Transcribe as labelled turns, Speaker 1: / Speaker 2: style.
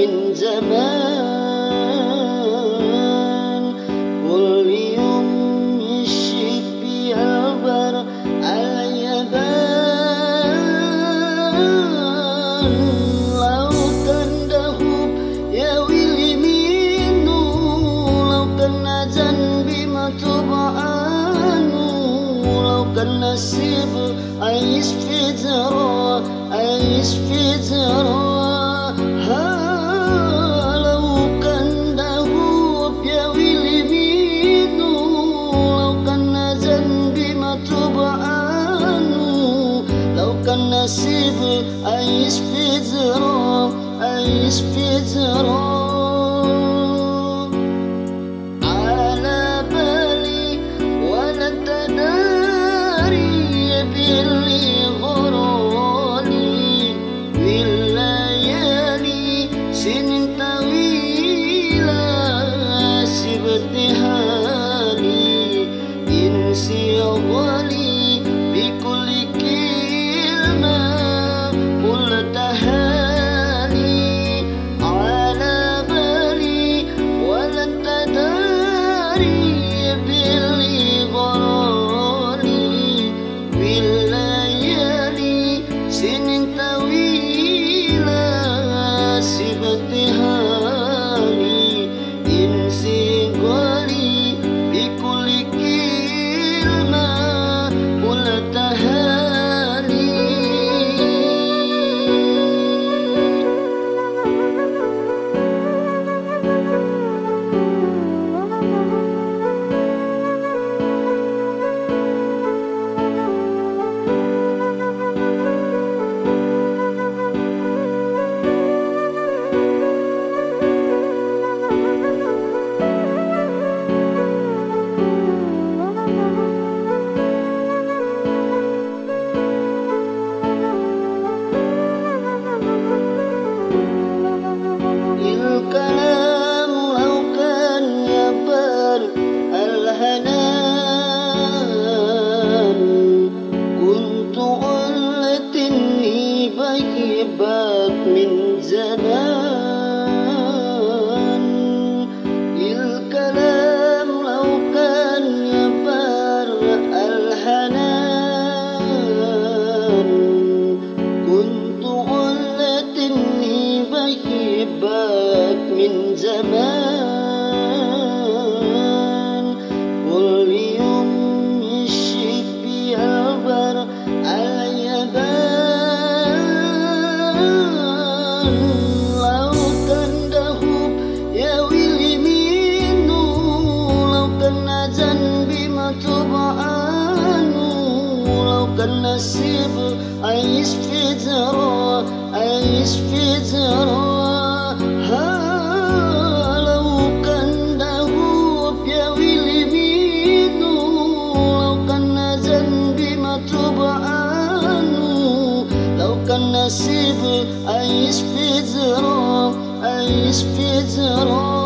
Speaker 1: من زمان كل يوم يشيك بيها البر على اليابان لو كان دهوب يا ويلي منه لو كان ذنبي ما تبعانه لو كان نصيب عايش في زرع عايش في زرع لو كان دهوب يا ويلي منه لو كان ذنبي ما تبعانه لو كان نصيب عايش في زرع عايش في زرع على بالي ولا تداري باللي غراني بالليالي سنين طويلة سبتها لي انسي غالي بكل كلمة قلتها لي على بالي ولا تداري باللي غراني بالليالي سنين طويلة سبتها لي انسي غالي بكل كلمة قلتها لي الكلام لو كان يبر الهنان كنت قلت اني بجيبك من زمان الكلام لو كان يبر الهنان كنت قلت اني بحبك من زمان كل يوم يشيك بيها البر على اليابان لو كان دهوب يا ويلي منه لو كان ذنبي ما تبعانه لو كان نصيب عايش في زرع عايش في زرع لو كان دهوب يا ويلي منه لو كان ذنبي ما تبعانه لو كان نصيب عايش في زرع عايش في زرع